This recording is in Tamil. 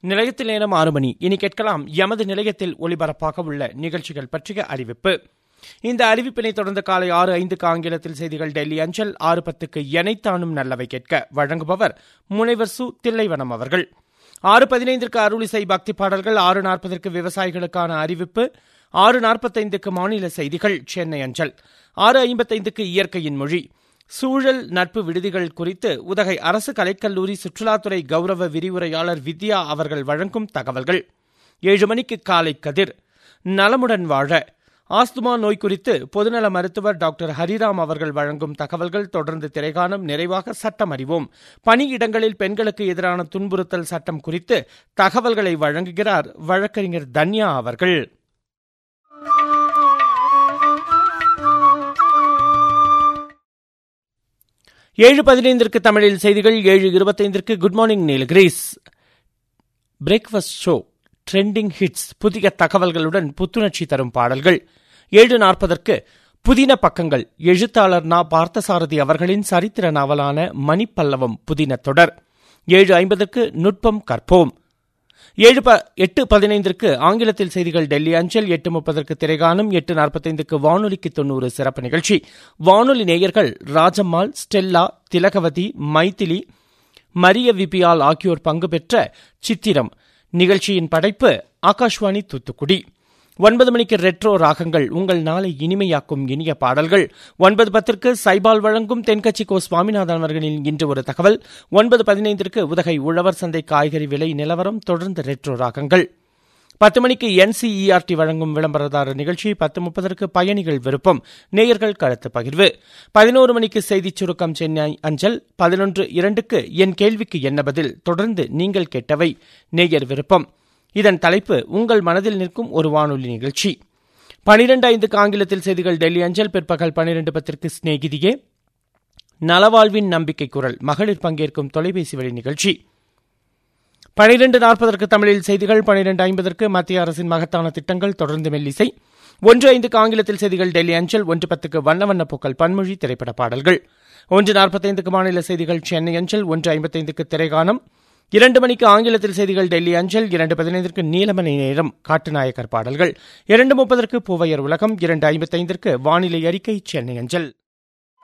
நிலையத்தில் நேரம் ஆறு மணி இனி கேட்கலாம் எமது நிலையத்தில் ஒலிபரப்பாக உள்ள நிகழ்ச்சிகள் பற்றிய அறிவிப்பு இந்த அறிவிப்பினை தொடர்ந்து காலை ஆறு ஐந்துக்கு ஆங்கிலத்தில் செய்திகள் டெல்லி அஞ்சல் ஆறு பத்துக்கு எனைத்தானும் நல்லவை கேட்க வழங்குபவர் முனைவர் சு தில்லைவனம் அவர்கள் ஆறு பதினைந்திற்கு அருளிசை பக்தி பாடல்கள் ஆறு நாற்பதற்கு விவசாயிகளுக்கான அறிவிப்பு ஆறு நாற்பத்தைந்துக்கு மாநில செய்திகள் சென்னை அஞ்சல் ஆறு ஐம்பத்தைந்துக்கு இயற்கையின் மொழி சூழல் நட்பு விடுதிகள் குறித்து உதகை அரசு கலைக்கல்லூரி சுற்றுலாத்துறை கௌரவ விரிவுரையாளர் வித்யா அவர்கள் வழங்கும் தகவல்கள் ஏழு மணிக்கு காலை கதிர் நலமுடன் வாழ ஆஸ்துமா நோய் குறித்து பொதுநல மருத்துவர் டாக்டர் ஹரிராம் அவர்கள் வழங்கும் தகவல்கள் தொடர்ந்து திரைகாணும் நிறைவாக சட்டம் அறிவோம் பணியிடங்களில் பெண்களுக்கு எதிரான துன்புறுத்தல் சட்டம் குறித்து தகவல்களை வழங்குகிறார் வழக்கறிஞர் தன்யா அவர்கள் ஏழு பதினைந்திற்கு தமிழில் செய்திகள் ஏழு இருபத்தைந்திற்கு good morning Nilgiris breakfast show trending hits புதிய தகவல்களுடன் புத்துணர்ச்சி தரும் பாடல்கள் ஏழு நாற்பதற்கு புதின பக்கங்கள் எழுத்தாளர் நா பார்த்தசாரதி அவர்களின் சரித்திர நாவலான மணிப்பல்லவம் புதின தொடர் ஏழு ஐம்பதற்கு நுட்பம் கற்போம் ஏழு ப எட்டு பதினைந்திற்கு ஆங்கிலத்தில் செய்திகள் டெல்லி அஞ்சல் எட்டு முப்பதற்கு திரைகாணும் எட்டு நாற்பத்தைந்துக்கு வானொலிக்கு தொண்ணூறு சிறப்பு நிகழ்ச்சி வானொலி நேயர்கள் ராஜம்மாள் ஸ்டெல்லா திலகவதி மைதிலி மரிய விபியால் ஆகியோர் பங்கு பெற்ற சித்திரம் நிகழ்ச்சியின் படைப்பு ஆகாஷ்வாணி தூத்துக்குடி ஒன்பது மணிக்கு ரெட்ரோ ராகங்கள் உங்கள் நாளை இனிமையாக்கும் இனிய பாடல்கள் ஒன்பது பத்திற்கு சைபால் வழங்கும் தென்கட்சி கோ சுவாமிநாதன் அவர்களின் இன்று ஒரு தகவல் ஒன்பது பதினைந்திற்கு உதகை உழவர் சந்தை காய்கறி விலை நிலவரம் தொடர்ந்து ரெட்ரோ ராகங்கள் பத்து மணிக்கு என்சிஇஆர்டி வழங்கும் விளம்பரதாரர் நிகழ்ச்சி பத்து முப்பதற்கு பயணிகள் விருப்பம் நேயர்கள் கருத்து பகிர்வு பதினோரு மணிக்கு செய்திச் சுருக்கம் சென்னை அஞ்சல் பதினொன்று இரண்டுக்கு என் கேள்விக்கு என்ன பதில் தொடர்ந்து நீங்கள் கேட்டவை நேயர் விருப்பம் இதன் தலைப்பு உங்கள் மனதில் நிற்கும் ஒரு வானொலி நிகழ்ச்சி பனிரெண்டு ஐந்துக்கு ஆங்கிலத்தில் செய்திகள் டெல்லி அஞ்சல் பிற்பகல் பனிரெண்டு பத்திற்கு சிநேகிதியே நலவாழ்வின் நம்பிக்கை குரல் மகளிர் பங்கேற்கும் தொலைபேசி வழி நிகழ்ச்சி பனிரெண்டு நாற்பதற்கு தமிழில் செய்திகள் பனிரெண்டு ஐம்பதற்கு மத்திய அரசின் மகத்தான திட்டங்கள் தொடர்ந்து மெல்லிசை ஒன்று ஐந்துக்கு ஆங்கிலத்தில் செய்திகள் டெல்லி அஞ்சல் ஒன்று பத்துக்கு வண்ண வண்ண பூக்கள் பன்மொழி திரைப்பட பாடல்கள் ஒன்று நாற்பத்தைந்துக்கு மாநில செய்திகள் சென்னை அஞ்சல் ஒன்று ஐம்பத்தைந்துக்கு திரைகானம் இரண்டு மணிக்கு ஆங்கிலத்தில் செய்திகள் டெல்லி அஞ்சல் இரண்டு பதினைந்திற்கு நீலமணி நேரம் காட்டுநாயக்கர் பாடல்கள் இரண்டு முப்பதற்கு பூவையர் உலகம் இரண்டு ஐம்பத்தைந்திற்கு வானிலை அறிக்கை சென்னை அஞ்சல்